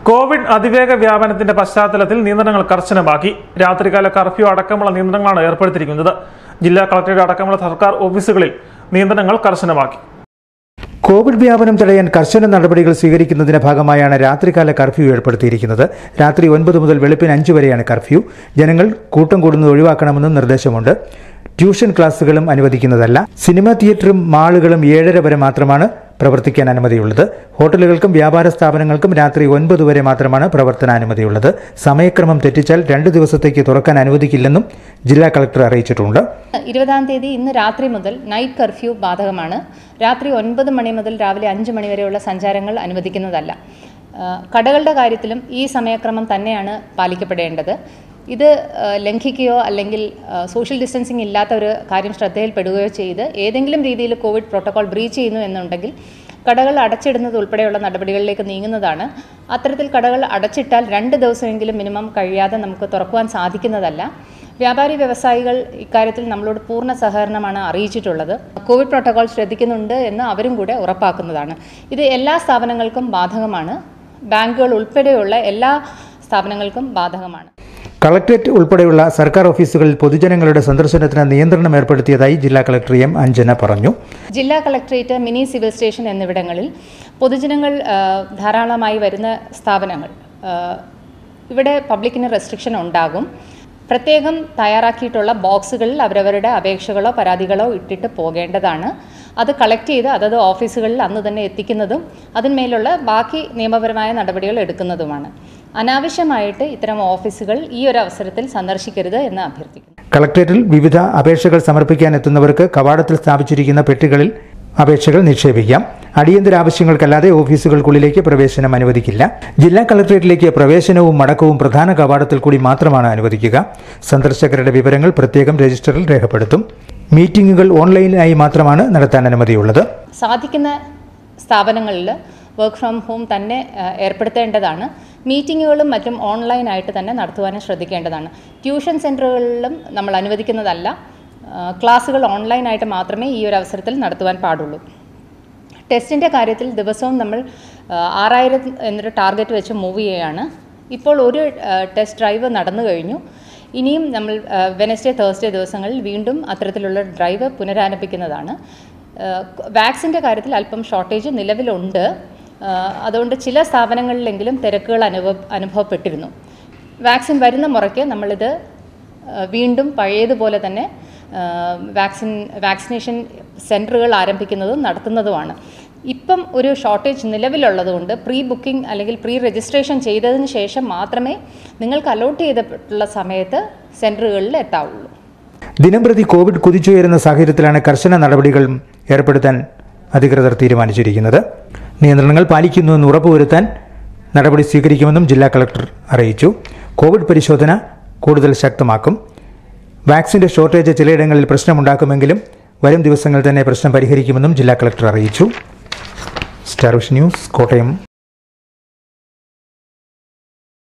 Covid അതിവേഗ വ്യാപനത്തിന്റെ പശ്ചാത്തലത്തിൽ നിയന്ത്രണങ്ങൾ കർശനമാക്കി രാത്രികാല കർഫ്യൂ അടക്കമുള്ള നിയന്ത്രണങ്ങളാണ് ഏർപ്പെടുത്തിയിരിക്കുന്നത് ജില്ലാ കളക്ടറേറ്റ് അടക്കമുള്ള സർക്കാർ ഓഫീസുകളിൽ നിയന്ത്രണങ്ങൾ കർശനമാക്കി കോവിഡ് വ്യാപനം തടയാൻ കർശന നടപടികൾ സ്വീകരിക്കുന്നതിന്റെ ഭാഗമായാണ് രാത്രികാല കർഫ്യൂ ഏർപ്പെടുത്തിയിരിക്കുന്നത് രാത്രി ഒൻപത് മുതൽ വെളുപ്പിന് അഞ്ച് വരെയാണ് കർഫ്യൂ ജനങ്ങൾ കൂട്ടം കൂടുന്നത് ഒഴിവാക്കണമെന്നും നിർദ്ദേശമുണ്ട് ട്യൂഷൻ ക്ലാസുകളും അനുവദിക്കുന്നതല്ല സിനിമാ തിയേറ്ററും മാളുകളും ഏഴര വരെ മാത്രമാണ് പ്രവർത്തിക്കാൻ അനുമതിയുള്ളത് ഹോട്ടലുകൾക്കും വ്യാപാര സ്ഥാപനങ്ങൾക്കും രാത്രി ഒൻപത് വരെ മാത്രമാണ് പ്രവർത്തനാനുമതിയുള്ളത് സമയക്രമം തെറ്റിച്ചാൽ രണ്ട് ദിവസത്തേക്ക് തുറക്കാൻ അനുവദിക്കില്ലെന്നും ജില്ലാ കളക്ടർ അറിയിച്ചിട്ടുണ്ട് ഇരുപതാം തീയതി ഇന്ന് രാത്രി മുതൽ നൈറ്റ് കർഫ്യൂ ബാധകമാണ് രാത്രി ഒൻപത് മണി മുതൽ രാവിലെ അഞ്ച് മണി വരെയുള്ള സഞ്ചാരങ്ങൾ അനുവദിക്കുന്നതല്ല ആ, കടകളുടെ കാര്യത്തിലും ഈ സമയക്രമം തന്നെയാണ് പാലിക്കപ്പെടേണ്ടത് ഇത് ആ, ലംഘിക്കുകയോ അല്ലെങ്കിൽ ആ, സോഷ്യൽ ഡിസ്റ്റൻസിങ് ഇല്ലാത്ത ഒരു കാര്യം ശ്രദ്ധയിൽപ്പെടുകയോ ചെയ്ത് ഏതെങ്കിലും രീതിയിൽ കോവിഡ് പ്രോട്ടോകോൾ ബ്രീച്ച് ചെയ്യുന്നു എന്നുണ്ടെങ്കിൽ കടകൾ അടച്ചിടുന്നത് ഉൾപ്പെടെയുള്ള നടപടികളിലേക്ക് നീങ്ങുന്നതാണ് അത്തരത്തിൽ കടകൾ അടച്ചിട്ടാൽ രണ്ട് ദിവസമെങ്കിലും മിനിമം കഴിയാതെ നമുക്ക് തുറക്കുവാൻ സാധിക്കുന്നതല്ല വ്യാപാരി വ്യവസായികൾ ഇക്കാര്യത്തിൽ നമ്മളോട് പൂർണ്ണ സഹകരണമാണ് അറിയിച്ചിട്ടുള്ളത് കോവിഡ് പ്രോട്ടോകോൾ ശ്രദ്ധിക്കുന്നുണ്ട് എന്ന് അവരും കൂടെ ഉറപ്പാക്കുന്നതാണ് ഇത് എല്ലാ സ്ഥാപനങ്ങൾക്കും ബാധകമാണ് ബാങ്കുകൾ ഉൾപ്പെടെയുള്ള എല്ലാ സ്ഥാപനങ്ങൾക്കും ബാധകമാണ് കളക്ടറേറ്റ് ഉൾപ്പെടെയുള്ള സർക്കാർ ഓഫീസുകളിൽ പൊതുജനങ്ങളുടെ സന്ദർശനത്തിന് നിയന്ത്രണം ഏർപ്പെടുത്തിയതായി ജില്ലാ കളക്ടർ എം അഞ്ജന പറഞ്ഞു ജില്ലാ കളക്ട്രേറ്റ് മിനി സിവിൽ സ്റ്റേഷൻ എന്നിവിടങ്ങളിൽ പൊതുജനങ്ങൾ ആ, ധാരാളമായി വരുന്ന സ്ഥാപനങ്ങൾ ആ, ഇവിടെ പബ്ലിക്കിന് റെസ്ട്രിക്ഷൻ ഉണ്ടാകും പ്രത്യേകം തയ്യാറാക്കിയിട്ടുള്ള ബോക്സുകളിൽ അവരവരുടെ അപേക്ഷകളോ പരാതികളോ ഇട്ടിട്ട് പോകേണ്ടതാണ് അത് കളക്ട് ചെയ്ത് അതത് ഓഫീസുകളിൽ അന്ന് തന്നെ എത്തിക്കുന്നതും അതിന്മേലുള്ള ബാക്കി നിയമപരമായ നടപടികൾ എടുക്കുന്നതുമാണ് അനാവശ്യമായിട്ട് ഇത്തരം ഓഫീസുകൾ ഈ ഒരു അവസരത്തിൽ സന്ദർശിക്കരുത് എന്ന് അഭ്യർത്ഥിക്കുന്നു കളക്ടറേറ്റിൽ വിവിധ അപേക്ഷകൾ സമർപ്പിക്കാൻ എത്തുന്നവർക്ക് കവാടത്തിൽ സ്ഥാപിച്ചിരിക്കുന്ന പെട്ടികളിൽ അപേക്ഷകൾ നിക്ഷേപിക്കാം അടിയന്തര ആവശ്യങ്ങൾക്കല്ലാതെ ഓഫീസുകൾക്കുള്ളിലേക്ക് പ്രവേശനം അനുവദിക്കില്ല ജില്ലാ കളക്ടറേറ്റിലേക്ക് പ്രവേശനവും മടക്കവും പ്രധാന കവാടത്തിൽ കൂടി മാത്രമാണ് അനുവദിക്കുക സന്ദർശകരുടെ വിവരങ്ങൾ പ്രത്യേകം രജിസ്റ്ററിൽ രേഖപ്പെടുത്തും മീറ്റിംഗുകൾ ഓൺലൈനായി മാത്രമാണ് നടത്താൻ അനുമതിയുള്ളത് സാധിക്കുന്ന സ്ഥാപനങ്ങളിൽ വർക്ക് ഫ്രം ഹോം തന്നെ ആ, ഏർപ്പെടുത്തേണ്ടതാണ് മീറ്റിങ്ങുകളും മറ്റും ഓൺലൈനായിട്ട് തന്നെ നടത്തുവാനും ശ്രദ്ധിക്കേണ്ടതാണ് ട്യൂഷൻ സെൻറ്ററുകളിലും നമ്മൾ അനുവദിക്കുന്നതല്ല ആ, ക്ലാസ്സുകൾ ഓൺലൈനായിട്ട് മാത്രമേ ഈ ഒരു അവസരത്തിൽ നടത്തുവാൻ പാടുള്ളൂ ടെസ്റ്റിൻ്റെ കാര്യത്തിൽ ദിവസവും നമ്മൾ ആ, ആറായിരം എന്നൊരു ടാർഗറ്റ് വെച്ച് മൂവ് ചെയ്യുകയാണ് ഇപ്പോൾ ഒരു ആ, ടെസ്റ്റ് ഡ്രൈവ് നടന്നു കഴിഞ്ഞു ഇനിയും നമ്മൾ ആ, വെനസ്ഡേ തേഴ്സ്ഡേ ദിവസങ്ങളിൽ വീണ്ടും അത്തരത്തിലുള്ള ഡ്രൈവ് പുനരാരംഭിക്കുന്നതാണ് ആ, വാക്സിൻ്റെ കാര്യത്തിൽ അല്പം ഷോർട്ടേജ് നിലവിലുണ്ട് ആ, അതുകൊണ്ട് ചില സ്ഥാപനങ്ങളിലെങ്കിലും തിരക്കുകൾ അനുഭവ അനുഭവപ്പെട്ടിരുന്നു വാക്സിൻ വരുന്ന മുറയ്ക്ക് നമ്മളിത് ആ, വീണ്ടും പഴയതുപോലെ തന്നെ ആ, വാക്സിൻ വാക്സിനേഷൻ സെൻറ്ററുകൾ ആരംഭിക്കുന്നതും നടത്തുന്നതുമാണ് ഇപ്പം ഒരു ഷോർട്ടേജ് നിലവിലുള്ളതുകൊണ്ട് പ്രീ ബുക്കിംഗ് അല്ലെങ്കിൽ പ്രീ രജിസ്ട്രേഷൻ ചെയ്തതിന് ശേഷം മാത്രമേ നിങ്ങൾക്ക് അലോട്ട് ചെയ്തിട്ടുള്ള സമയത്ത് സെൻറ്ററുകളിൽ എത്താവുള്ളൂ ദിനംപ്രതി കോവിഡ് കുതിച്ചുയരുന്ന സാഹചര്യത്തിലാണ് കർശന നടപടികൾ ഏർപ്പെടുത്താൻ അധികൃതർ തീരുമാനിച്ചിരിക്കുന്നത് നിയന്ത്രണങ്ങൾ പാലിക്കുന്നുവെന്ന് ഉറപ്പുവരുത്താൻ നടപടി സ്വീകരിക്കുമെന്നും ജില്ലാ കളക്ടർ അറിയിച്ചു കോവിഡ് പരിശോധന കൂടുതൽ ശക്തമാക്കും വാക്സിന്റെ ഷോർട്ടേജ് ചിലയിടങ്ങളിൽ പ്രശ്നമുണ്ടാക്കുമെങ്കിലും വരും ദിവസങ്ങളിൽ തന്നെ പ്രശ്നം പരിഹരിക്കുമെന്നും ജില്ലാ കളക്ടർ അറിയിച്ചു സ്റ്റാർ വിഷൻ ന്യൂസ് കോട്ടയം